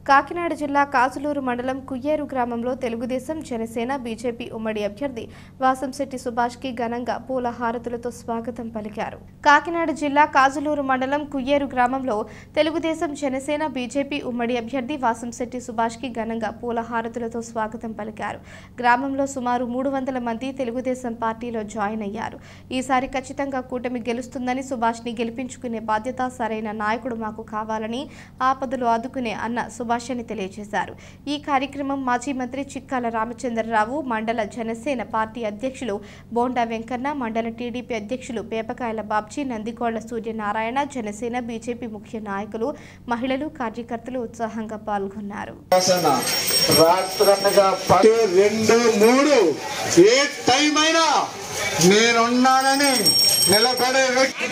కాకినాడ జిల్లా కాసులూరు మండలం కుయ్యేరు గ్రామంలో తెలుగుదేశం జనసేన బీజేపీ ఉమ్మడి అభ్యర్థి వాసంశెట్టి సుభాష్కి ఘనంగా పూల హారతులతో స్వాగతం పలికారు కాకినాడ జిల్లా కాజులూరు మండలం కుయ్యేరు గ్రామంలో తెలుగుదేశం జనసేన బీజేపీ ఉమ్మడి అభ్యర్థి వాసంశెట్టి సుభాష్కి ఘనంగా పూల హారతులతో స్వాగతం పలికారు గ్రామంలో సుమారు మూడు వందల మంది తెలుగుదేశం పార్టీలో జాయిన్ అయ్యారు ఈసారి ఖచ్చితంగా కూటమి గెలుస్తుందని సుభాష్ని గెలిపించుకునే బాధ్యత సరైన నాయకుడు మాకు కావాలని ఆపదలు ఆదుకునే అన్న సుభాష్ అని తెలియజేశారు ఈ కార్యక్రమం మాజీ మంత్రి చిక్కాల రామచంద్రరావు మండల జనసేన పార్టీ అధ్యక్షులు బోండా వెంకన్న మండల టీడీపీ అధ్యక్షులు పేపకాయల బాబ్జీ నందికోళ్ల సూర్యనారాయణ జనసేన బీజేపీ ముఖ్య నాయకులు మహిళలు కార్యకర్తలు ఉత్సాహంగా పాల్గొన్నారు శాసన రాత్రనగా పది రెండు మూడు ఏ టైం అయినా నేనున్నానని నిలబడే వ్యక్తి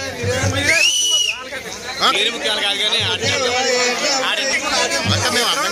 పేరు ముఖ్యాలు కాదు కానీ ఆడి- ఆడి- అంటే మేము అర్థం